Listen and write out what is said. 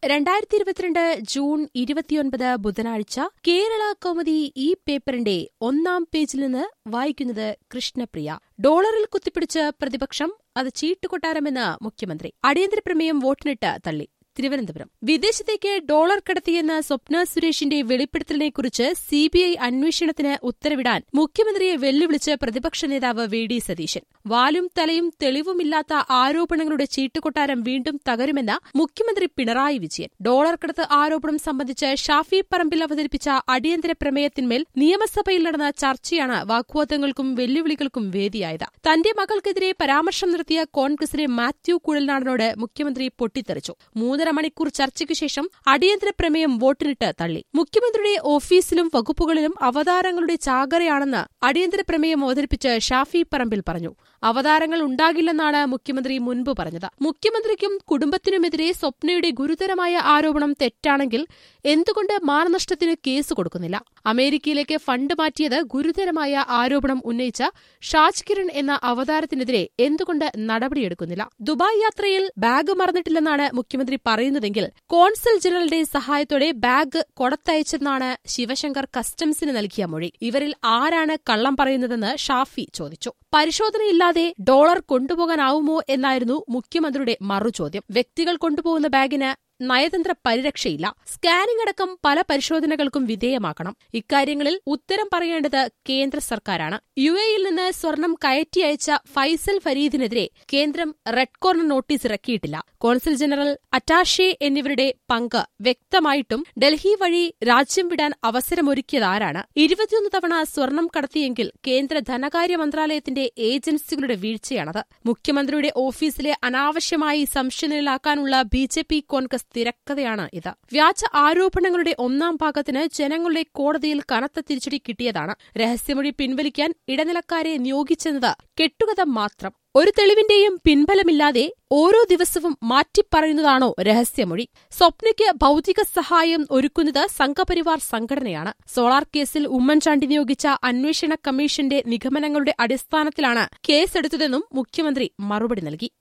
രണ്ടായിരത്തി ഇരുപത്തിരണ്ട് ജൂൺ ഇരുപത്തിയൊൻപത് ബുധനാഴ്ച കേരള കൗമുദി ഈ പേപ്പറിന്റെ ഒന്നാം പേജിൽ നിന്ന് വായിക്കുന്നത് കൃഷ്ണപ്രിയ ഡോളറിൽ കുത്തിപ്പിടിച്ച് പ്രതിപക്ഷം അത് ചീട്ടുകൊട്ടാരമെന്ന് മുഖ്യമന്ത്രി അടിയന്തര പ്രമേയം വോട്ടിനിട്ട് തള്ളി തിരുവനന്തപുരം വിദേശത്തേക്ക് ഡോളർ കടത്തിയെന്ന സ്വപ്ന സുരേഷിന്റെ വെളിപ്പെടുത്തലിനെക്കുറിച്ച് സിബിഐ അന്വേഷണത്തിന് ഉത്തരവിടാൻ മുഖ്യമന്ത്രിയെ വെല്ലുവിളിച്ച് പ്രതിപക്ഷ നേതാവ് വി ഡി സതീശൻ വാലും തലയും തെളിവുമില്ലാത്ത ആരോപണങ്ങളുടെ ചീട്ടുകൊട്ടാരം വീണ്ടും തകരുമെന്ന മുഖ്യമന്ത്രി പിണറായി വിജയൻ ഡോളർ കടത്ത് ആരോപണം സംബന്ധിച്ച് ഷാഫി പറമ്പിൽ അവതരിപ്പിച്ച അടിയന്തര പ്രമേയത്തിന്മേൽ നിയമസഭയിൽ നടന്ന ചർച്ചയാണ് വാഗ്വാദങ്ങൾക്കും വെല്ലുവിളികൾക്കും വേദിയായത് തന്റെ മകൾക്കെതിരെ പരാമർശം നടത്തിയ കോൺഗ്രസിലെ മാത്യു കുഴൽനാടനോട് മുഖ്യമന്ത്രി പൊട്ടിത്തെറിച്ചു മൂന്നര മണിക്കൂർ ചർച്ചയ്ക്കു ശേഷം അടിയന്തര പ്രമേയം വോട്ടിനിട്ട് തള്ളി മുഖ്യമന്ത്രിയുടെ ഓഫീസിലും വകുപ്പുകളിലും അവതാരങ്ങളുടെ ചാകരയാണെന്ന് അടിയന്തര പ്രമേയം അവതരിപ്പിച്ച് ഷാഫി പറമ്പിൽ പറഞ്ഞു അവതാരങ്ങൾ ഉണ്ടാകില്ലെന്നാണ് മുഖ്യമന്ത്രി മുൻപ് പറഞ്ഞത് മുഖ്യമന്ത്രിക്കും കുടുംബത്തിനുമെതിരെ സ്വപ്നയുടെ ഗുരുതരമായ ആരോപണം തെറ്റാണെങ്കിൽ എന്തുകൊണ്ട് മാനനഷ്ടത്തിന് കേസ് കൊടുക്കുന്നില്ല അമേരിക്കയിലേക്ക് ഫണ്ട് മാറ്റിയത് ഗുരുതരമായ ആരോപണം ഉന്നയിച്ച ഷാജ് കിരൺ എന്ന അവതാരത്തിനെതിരെ എന്തുകൊണ്ട് നടപടിയെടുക്കുന്നില്ല ദുബായ് യാത്രയിൽ ബാഗ് മറന്നിട്ടില്ലെന്നാണ് മുഖ്യമന്ത്രി പറയുന്നതെങ്കിൽ കോൺസൽ ജനറലിന്റെ സഹായത്തോടെ ബാഗ് കൊടത്തയച്ചെന്നാണ് ശിവശങ്കർ കസ്റ്റംസിന് നൽകിയ മൊഴി ഇവരിൽ ആരാണ് കള്ളം പറയുന്നതെന്ന് ഷാഫി ചോദിച്ചു പരിശോധനയില്ലാതെ ഡോളർ കൊണ്ടുപോകാനാവുമോ എന്നായിരുന്നു മുഖ്യമന്ത്രിയുടെ മറുചോദ്യം വ്യക്തികൾ കൊണ്ടുപോകുന്ന ബാഗിന് നയതന്ത്ര പരിരക്ഷയില്ല സ്കാനിംഗ് അടക്കം പല പരിശോധനകൾക്കും വിധേയമാക്കണം ഇക്കാര്യങ്ങളിൽ ഉത്തരം പറയേണ്ടത് കേന്ദ്ര സർക്കാരാണ് യു എയിൽ നിന്ന് സ്വർണം കയറ്റി അയച്ച ഫൈസൽ ഫരീദിനെതിരെ കേന്ദ്രം റെഡ് കോർണർ നോട്ടീസ് ഇറക്കിയിട്ടില്ല കോൺസൽ ജനറൽ അറ്റാഷെ എന്നിവരുടെ പങ്ക് വ്യക്തമായിട്ടും ഡൽഹി വഴി രാജ്യം വിടാൻ അവസരമൊരുക്കിയതാരാണ് ഇരുപത്തിയൊന്ന് തവണ സ്വർണം കടത്തിയെങ്കിൽ കേന്ദ്ര ധനകാര്യ മന്ത്രാലയത്തിന്റെ ഏജൻസികളുടെ വീഴ്ചയാണത് മുഖ്യമന്ത്രിയുടെ ഓഫീസിലെ അനാവശ്യമായി സംശയനിലാക്കാനുള്ള ബി ജെ പി കോൺഗ്രസ് തിരക്കഥയാണ് ഇത് വ്യാജ ആരോപണങ്ങളുടെ ഒന്നാം ഭാഗത്തിന് ജനങ്ങളുടെ കോടതിയിൽ കനത്ത തിരിച്ചടി കിട്ടിയതാണ് രഹസ്യമൊഴി പിൻവലിക്കാൻ ഇടനിലക്കാരെ നിയോഗിച്ചെന്നത് കെട്ടുകഥ മാത്രം ഒരു തെളിവിന്റെയും പിൻബലമില്ലാതെ ഓരോ ദിവസവും മാറ്റിപ്പറയുന്നതാണോ രഹസ്യമൊഴി സ്വപ്നയ്ക്ക് ഭൌതിക സഹായം ഒരുക്കുന്നത് സംഘപരിവാർ സംഘടനയാണ് സോളാർ കേസിൽ ഉമ്മൻചാണ്ടി നിയോഗിച്ച അന്വേഷണ കമ്മീഷന്റെ നിഗമനങ്ങളുടെ അടിസ്ഥാനത്തിലാണ് കേസെടുത്തതെന്നും മുഖ്യമന്ത്രി മറുപടി നൽകി